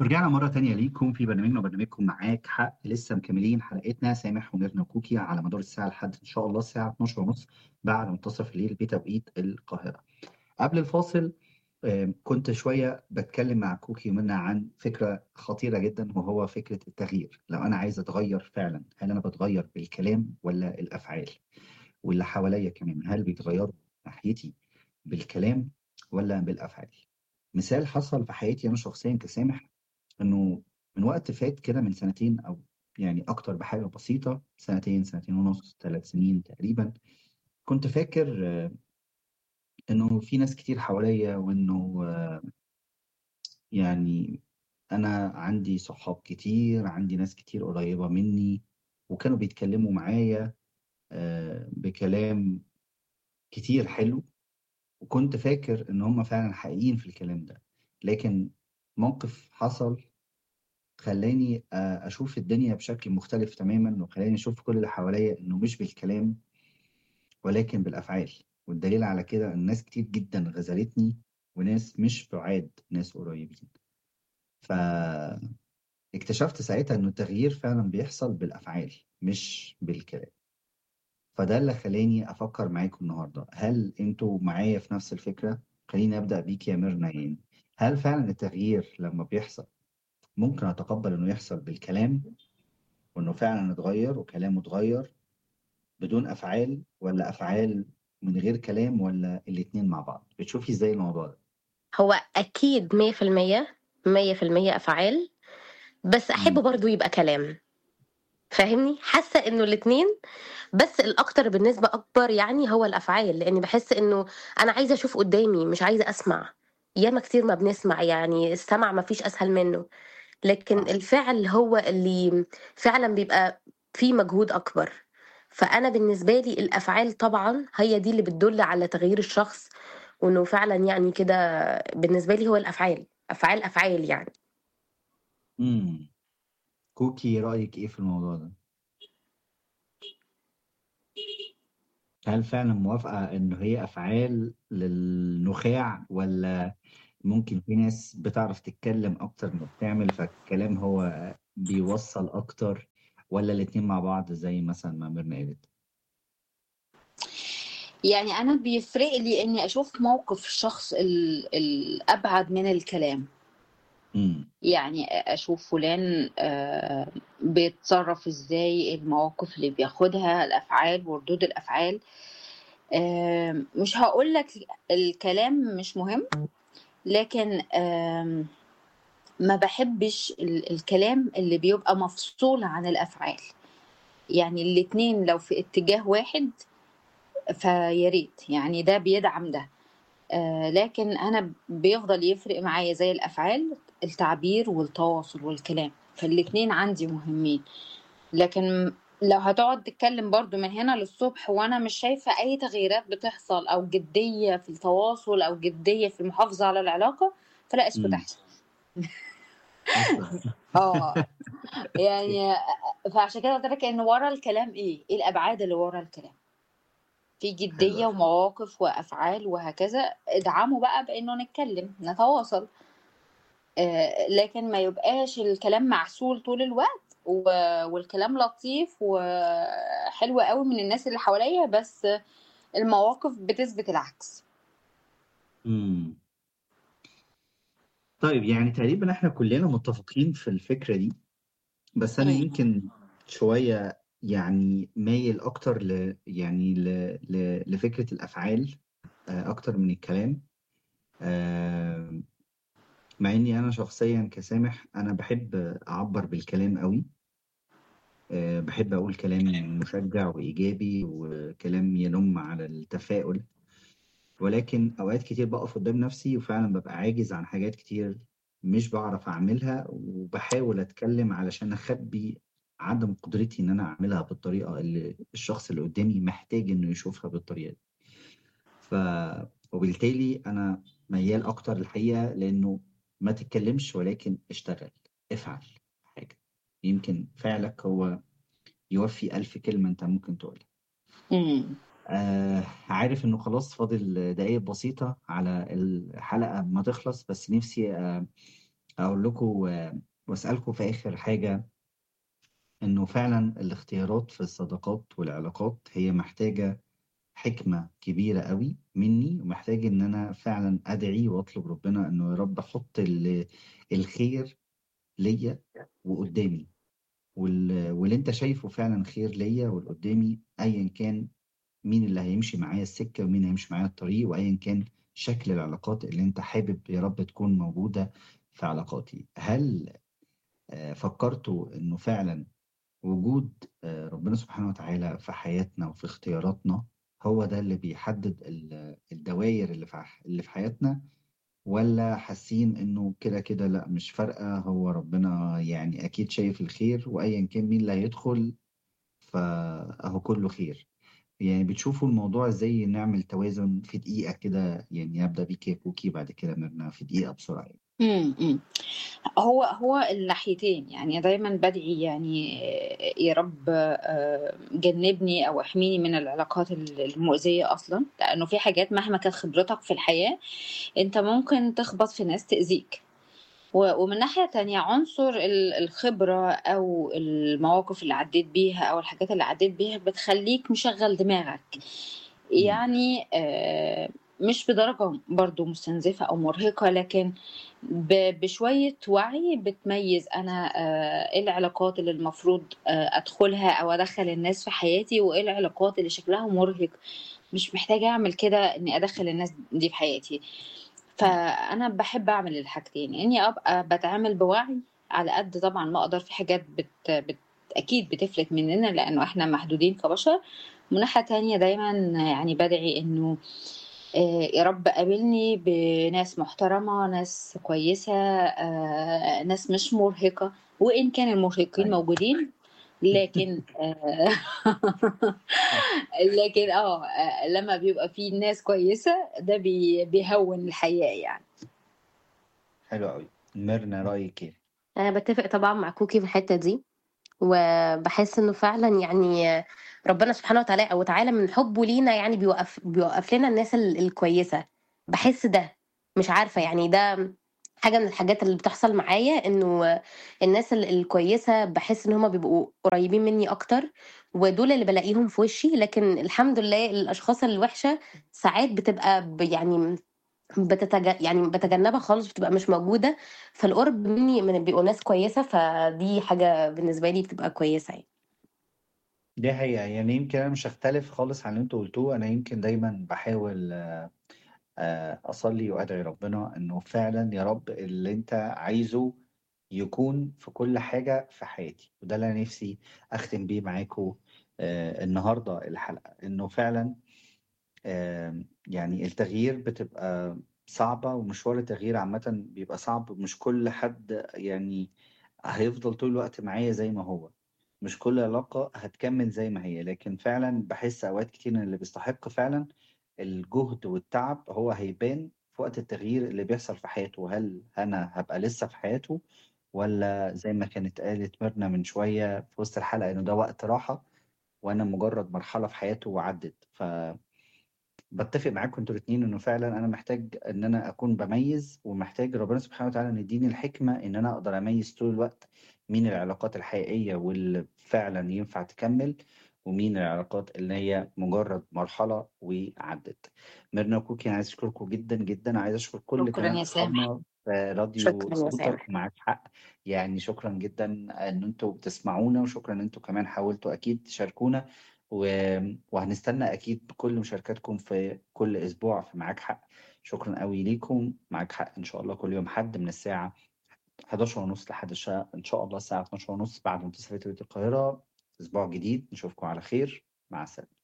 رجعنا مرة تانية ليكم في برنامجنا وبرنامجكم معاك حق لسه مكملين حلقتنا سامح وميرنا وكوكي على مدار الساعة لحد إن شاء الله الساعة 12 ونص بعد منتصف الليل بتوقيت القاهرة. قبل الفاصل آم، كنت شوية بتكلم مع كوكي ومنى عن فكرة خطيرة جدا وهو فكرة التغيير لو أنا عايز أتغير فعلا هل أنا بتغير بالكلام ولا الأفعال واللي حواليا كمان هل بيتغيروا ناحيتي بالكلام ولا بالأفعال مثال حصل في حياتي أنا شخصيا كسامح إنه من وقت فات كده من سنتين أو يعني أكتر بحاجة بسيطة سنتين سنتين ونص ثلاث سنين تقريبا كنت فاكر آه، إنه في ناس كتير حواليا وإنه آه، يعني أنا عندي صحاب كتير عندي ناس كتير قريبة مني وكانوا بيتكلموا معايا آه، بكلام كتير حلو وكنت فاكر إن هم فعلا حقيقيين في الكلام ده لكن موقف حصل خلاني آه، أشوف الدنيا بشكل مختلف تماما وخلاني أشوف كل اللي حواليا إنه مش بالكلام ولكن بالأفعال والدليل على كده إن ناس كتير جدا غزلتني وناس مش بعاد ناس قريبين فاكتشفت ساعتها إنه التغيير فعلا بيحصل بالأفعال مش بالكلام فده اللي خلاني أفكر معاكم النهاردة هل أنتوا معايا في نفس الفكرة؟ خليني أبدأ بيك يا ميرنا يعني هل فعلا التغيير لما بيحصل ممكن أتقبل إنه يحصل بالكلام وإنه فعلا اتغير وكلامه اتغير بدون أفعال ولا أفعال من غير كلام ولا الاتنين مع بعض بتشوفي إزاي الموضوع ده؟ هو أكيد مية في المية مية في المية أفعال بس أحب مم. برضو يبقى كلام فاهمني حاسة إنه الاتنين بس الأكتر بالنسبة أكبر يعني هو الأفعال لأني بحس إنه أنا عايزة أشوف قدامي مش عايزة أسمع ياما كتير ما بنسمع يعني السمع ما فيش أسهل منه لكن صح الفعل هو اللي فعلا بيبقى فيه مجهود أكبر فأنا بالنسبة لي الأفعال طبعا هي دي اللي بتدل على تغيير الشخص وإنه فعلا يعني كده بالنسبة لي هو الأفعال أفعال أفعال يعني مم. كوكي رأيك إيه في الموضوع ده؟ هل فعلا موافقة إنه هي أفعال للنخاع ولا ممكن في ناس بتعرف تتكلم أكتر ما بتعمل فالكلام هو بيوصل أكتر ولا الاتنين مع بعض زي مثلا ما ميرنا قالت؟ يعني أنا بيفرق لي إني أشوف موقف الشخص ال- الأبعد من الكلام مم. يعني أشوف فلان آه، بيتصرف إزاي المواقف اللي بياخدها الأفعال وردود الأفعال آه، مش هقول لك الكلام مش مهم لكن آم، ما بحبش ال- الكلام اللي بيبقى مفصول عن الأفعال يعني الاتنين لو في اتجاه واحد فياريت يعني ده بيدعم ده آه، لكن انا بيفضل يفرق معايا زي الافعال التعبير والتواصل والكلام فالاتنين عندي مهمين لكن لو هتقعد تتكلم برضو من هنا للصبح وانا مش شايفة اي تغييرات بتحصل او جدية في التواصل او جدية في المحافظة على العلاقة فلا اسكت مم. احسن أصلا اه يعني فعشان كده قلت لك ان ورا الكلام ايه ايه الابعاد اللي ورا الكلام في حلو جدية أوي. ومواقف وافعال وهكذا ادعموا بقى بانه نتكلم نتواصل آه، لكن ما يبقاش الكلام معسول طول الوقت و- والكلام لطيف وحلو قوي من الناس اللي حواليا بس المواقف بتثبت العكس مم. طيب يعني تقريبا احنا كلنا متفقين في الفكرة دي بس انا مم. يمكن شوية يعني مايل اكتر ل يعني ل... ل... لفكرة الافعال آه، اكتر من الكلام آه، مع اني انا شخصيا كسامح انا بحب اعبر بالكلام قوي آه، بحب اقول كلام مشجع وايجابي وكلام ينم على التفاؤل ولكن اوقات كتير بقف قدام نفسي وفعلا ببقى عاجز عن حاجات كتير مش بعرف اعملها وبحاول اتكلم علشان اخبي عدم قدرتي ان انا اعملها بالطريقه اللي الشخص اللي قدامي محتاج انه يشوفها بالطريقه دي ف وبالتالي انا ميال اكتر الحقيقه لانه ما تتكلمش ولكن اشتغل افعل حاجه يمكن فعلك هو يوفي ألف كلمة أنت ممكن تقولها مم. آه عارف إنه خلاص فاضل دقايق بسيطة على الحلقة ما تخلص بس نفسي آه أقول لكم آه، وأسألكم في آخر حاجة إنه فعلا الاختيارات في الصداقات والعلاقات هي محتاجة حكمة كبيرة قوي مني ومحتاج إن أنا فعلا أدعي وأطلب ربنا إنه يا رب حط ال- الخير ليا وقدامي وال- واللي أنت شايفه فعلا خير ليا والقدامي أيا كان مين اللي هيمشي معايا السكة ومين هيمشي معايا الطريق وأيا كان شكل العلاقات اللي أنت حابب يا رب تكون موجودة في علاقاتي هل آه، فكرتوا إنه فعلا وجود آه، ربنا سبحانه وتعالى في حياتنا وفي اختياراتنا هو ده اللي بيحدد ال- الدوائر اللي في ح- اللي في حياتنا ولا حاسين انه كده كده لا مش فارقة هو ربنا يعني اكيد شايف الخير وايا كان مين اللي هيدخل فاهو كله خير يعني بتشوفوا الموضوع ازاي نعمل توازن في دقيقة كده يعني ابدأ بيك يا كوكي بعد كده مرنا في دقيقة بسرعة يعني. امم أمم. هو هو الناحيتين يعني دايما بدعي يعني يا رب آه، جنبني او احميني من العلاقات المؤذية اصلا لانه في حاجات مهما كانت خبرتك في الحياة انت ممكن تخبط في ناس تأذيك و- ومن ناحية تانية عنصر ال- الخبرة أو المواقف اللي عديت بيها أو الحاجات اللي عديت بيها بتخليك مشغل دماغك مم. يعني آه، مش بدرجة برضو مستنزفة أو مرهقة لكن ب- بشوية وعي بتميز أنا آه، إيه العلاقات اللي المفروض آه، أدخلها أو أدخل الناس في حياتي وإيه العلاقات اللي شكلها مرهق مش محتاجة أعمل كده إني أدخل الناس دي في حياتي مم. فأنا بحب أعمل الحاجتين إني أبقى بتعامل بوعي على قد طبعا ما أقدر في حاجات بت, بت أكيد بتفلت مننا لأنه إحنا محدودين كبشر من ناحية تانية دايما يعني بدعي إنه آه، يا رب قابلني بناس محترمة ناس كويسة آه، ناس مش مرهقة وإن كان المرهقين أيوة. موجودين لكن آه، لكن اه آه، لما بيبقى في ناس كويسة ده بي- بيهون الحياة يعني حلو قوي ميرنا رأيك ايه؟ انا بتفق طبعا مع كوكي في الحته دي وبحس انه فعلا يعني ربنا سبحانه وتعالى او تعالى من حبه لينا يعني بيوقف بيوقف لنا الناس ال- الكويسه بحس ده مش عارفه يعني ده حاجه من الحاجات اللي بتحصل معايا انه الناس ال- الكويسه بحس ان هما بيبقوا قريبين مني اكتر ودول اللي بلاقيهم في وشي لكن الحمد لله الاشخاص الوحشه ساعات بتبقى ب- يعني بتتج... يعني بتجنبها خالص بتبقى مش موجودة فالقرب مني من بيبقوا ناس كويسة فدي حاجة بالنسبة لي بتبقى كويسة يعني دي حقيقة يعني يمكن أنا مش هختلف خالص عن اللي أنتوا قلتوه أنا يمكن دايما بحاول آه، آه، أصلي وأدعي ربنا إنه فعلا يا رب اللي أنت عايزه يكون في كل حاجة في حياتي وده اللي أنا نفسي أختم بيه معاكم آه، النهاردة الحلقة إنه فعلا آم، يعني التغيير بتبقى صعبة ومشوار التغيير عامة بيبقى صعب مش كل حد يعني هيفضل طول الوقت معايا زي ما هو مش كل علاقة هتكمل زي ما هي لكن فعلا بحس أوقات كتير إن اللي بيستحق فعلا الجهد والتعب هو هيبان في وقت التغيير اللي بيحصل في حياته هل أنا هبقى لسه في حياته ولا زي ما كانت قالت ميرنا من شوية في وسط الحلقة إنه ده وقت راحة وأنا مجرد مرحلة في حياته وعدت ف بتفق معاكم انتوا الاثنين انه فعلا انا محتاج ان انا اكون بميز ومحتاج ربنا سبحانه وتعالى ان يديني الحكمه ان انا اقدر اميز طول الوقت مين العلاقات الحقيقيه واللي فعلا ينفع تكمل ومين العلاقات اللي هي مجرد مرحله وعدت ميرنا وكوكي انا عايز اشكركم جدا جدا عايز اشكر كل شكرا كمان يا سامح اصحابنا في راديو شكرا يا صوتك سامح ومعاك حق يعني شكرا جدا ان انتوا بتسمعونا وشكرا ان انتوا كمان حاولتوا اكيد تشاركونا و- وهنستنى اكيد بكل مشاركاتكم في كل اسبوع في معاك حق شكرا قوي ليكم معاك حق ان شاء الله كل يوم حد من الساعه 11 ونص لحد الشا... ان شاء الله الساعه 12 ونص بعد منتصف توقيت القاهره اسبوع جديد نشوفكم على خير مع السلامه